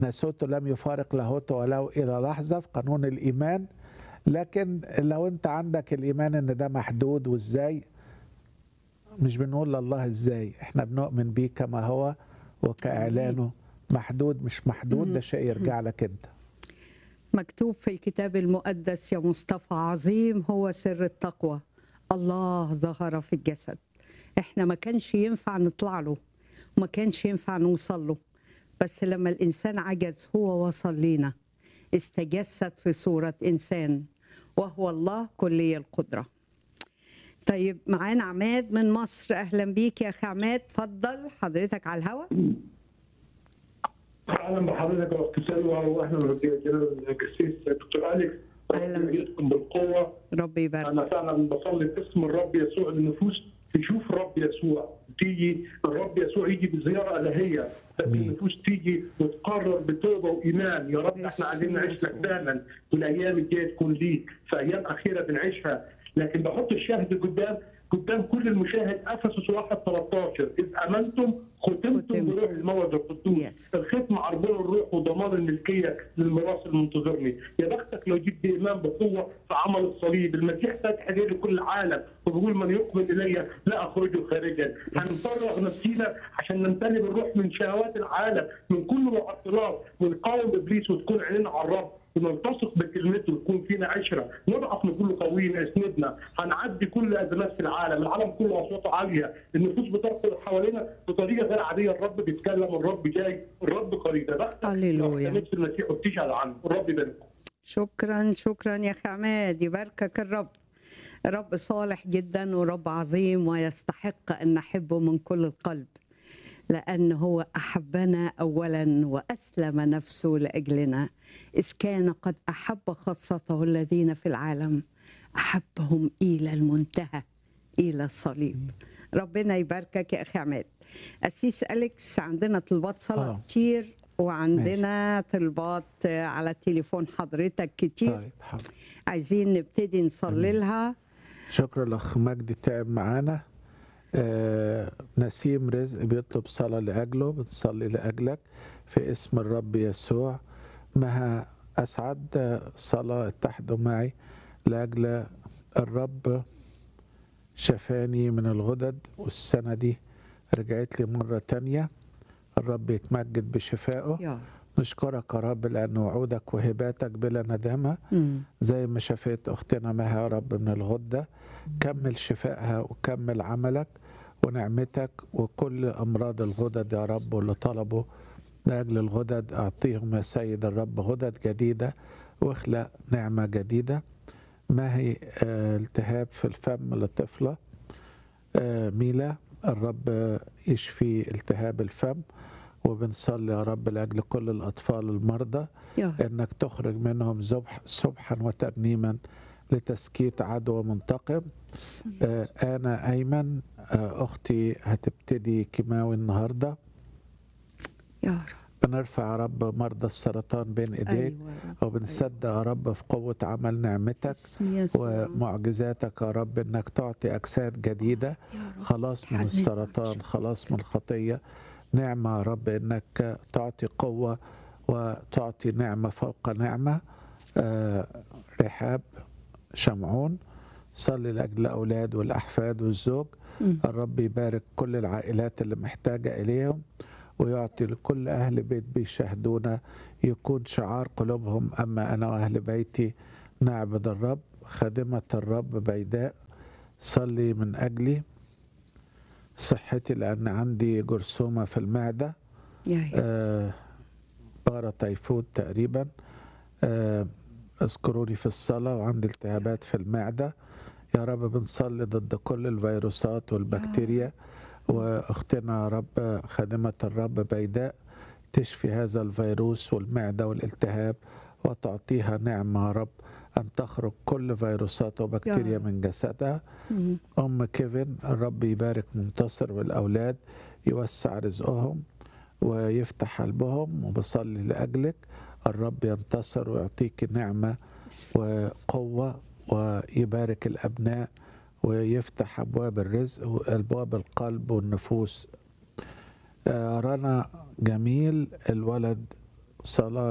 ناسوته لم يفارق لاهوته ولو الى لحظه في قانون الايمان لكن لو انت عندك الايمان ان ده محدود وازاي مش بنقول لله ازاي احنا بنؤمن بيه كما هو وكاعلانه محدود مش محدود ده شيء يرجع لك انت مكتوب في الكتاب المقدس يا مصطفى عظيم هو سر التقوى الله ظهر في الجسد احنا ما كانش ينفع نطلع له وما كانش ينفع نوصل له بس لما الانسان عجز هو وصل لينا استجسد في صورة انسان وهو الله كلي القدرة طيب معانا عماد من مصر اهلا بيك يا اخي عماد اتفضل حضرتك على الهوا اهلا بحضرتك يا اخت سلوى واهلا بجلال القسيس دكتور اليكس أهلاً بيك. بيكم بالقوه رب يبارك انا فعلا بصلي باسم الرب يسوع للنفوس تشوف الرب يسوع تيجي الرب يسوع يجي بزياره الهيه بس آمين. النفوس تيجي وتقرر بتوبه وايمان يا رب احنا باسم عايزين نعيش لك يسوع. دائما والايام الجايه تكون ليك في ايام اخيره بنعيشها لكن بحط الشاهد قدام قدام كل المشاهد افسس 1 13 اذ امنتم ختمتم ختمتم. بروح الموعد القدوس Yes. الختم عربون الروح وضمان الملكيه للميراث المنتظرني يا بختك لو جبت ايمان بقوه في عمل الصليب المسيح فاتح يديه لكل العالم وبيقول من يقبل الي لا اخرجه خارجا هنفرغ نفسينا عشان نمتلئ بالروح من شهوات العالم من كل معطلات ونقاوم ابليس وتكون عينينا على الرب ونلتصق بكلمته ويكون فينا عشره نضعف نقول قويين اسندنا هنعدي كل ازمات في العالم العالم كله اصواته عاليه النفوس بتركض حوالينا بطريقه غير عاديه الرب بيتكلم الرب جاي الرب قريب ده بختك هللويا. لو اعتمدت المسيح وبتشهد عنه الرب يبارككم شكرا شكرا يا اخي عماد يباركك الرب رب صالح جدا ورب عظيم ويستحق ان نحبه من كل القلب لأن هو أحبنا أولا وأسلم نفسه لأجلنا إذ كان قد أحب خاصته الذين في العالم أحبهم إلى المنتهى إلى الصليب ربنا يباركك يا أخي عماد أسيس أليكس عندنا طلبات صلاة آه. كتير وعندنا طلبات على تليفون حضرتك كتير طيب حاضر. عايزين نبتدي نصلي لها شكرا الاخ مجدي تعب معانا آه نسيم رزق بيطلب صلاة لأجله بنصلي لأجلك في اسم الرب يسوع مها أسعد صلاة اتحدوا معي لأجل الرب شفاني من الغدد والسنة دي رجعت لي مرة تانية الرب يتمجد بشفائه يا رب. نشكرك يا رب لأن وعودك وهباتك بلا ندامة مم. زي ما شفيت اختنا مها يا رب من الغده كمل شفائها وكمل عملك ونعمتك وكل امراض الغدد يا رب واللي طلبوا لاجل الغدد اعطيهم يا سيد الرب غدد جديده واخلق نعمه جديده ما هي آه، التهاب في الفم لطفله آه، ميلا الرب يشفي التهاب الفم وبنصلي يا رب لاجل كل الاطفال المرضى يا رب. انك تخرج منهم زبح سبحا وترنيما لتسكيت عدو منتقم آه، انا ايمن آه، اختي هتبتدي كيماوي النهارده يا رب بنرفع يا رب مرضى السرطان بين ايديك أيوة يا رب. وبنصدق يا رب في قوه عمل نعمتك باسم يسوع. ومعجزاتك يا رب انك تعطي اجساد جديده يا رب. خلاص من حنين السرطان عشان. خلاص من الخطيه نعمه يا رب انك تعطي قوه وتعطي نعمه فوق نعمه آه رحاب شمعون صلي لاجل الاولاد والاحفاد والزوج مم. الرب يبارك كل العائلات اللي محتاجه اليهم ويعطي لكل اهل بيت بيشاهدونا يكون شعار قلوبهم اما انا واهل بيتي نعبد الرب خادمه الرب بيداء صلي من اجلي صحتي لان عندي جرثومه في المعده يا يسوع. آه بارا تيفود تقريبا آه اذكروني في الصلاة وعندي التهابات في المعدة يا رب بنصلي ضد كل الفيروسات والبكتيريا واختنا يا رب خادمة الرب بيداء تشفي هذا الفيروس والمعدة والالتهاب وتعطيها نعمة يا رب أن تخرج كل فيروسات وبكتيريا رب. من جسدها مم. أم كيفن الرب يبارك منتصر والأولاد يوسع رزقهم ويفتح قلبهم وبصلي لأجلك الرب ينتصر ويعطيك نعمة باسم وقوة ويبارك الأبناء ويفتح أبواب الرزق وأبواب القلب والنفوس آه، رنا جميل الولد صلاة